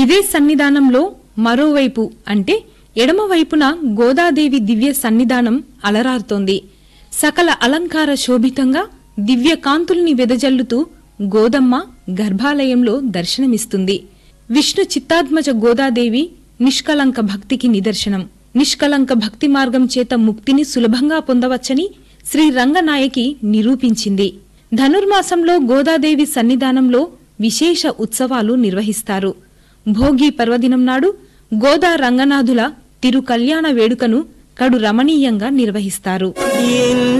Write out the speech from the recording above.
ఇదే సన్నిధానంలో మరోవైపు అంటే ఎడమవైపున గోదాదేవి దివ్య సన్నిధానం అలరారుతోంది సకల అలంకార శోభితంగా దివ్య కాంతుల్ని వెదజల్లుతూ గోదమ్మ గర్భాలయంలో దర్శనమిస్తుంది విష్ణు చిత్తాత్మజ గోదాదేవి నిష్కలంక భక్తికి నిదర్శనం నిష్కలంక భక్తి మార్గం చేత ముక్తిని సులభంగా పొందవచ్చని శ్రీ రంగనాయకి నిరూపించింది ధనుర్మాసంలో గోదాదేవి సన్నిధానంలో విశేష ఉత్సవాలు నిర్వహిస్తారు భోగి పర్వదినం నాడు గోదా రంగనాథుల తిరు కళ్యాణ వేడుకను కడు రమణీయంగా నిర్వహిస్తారు ఎన్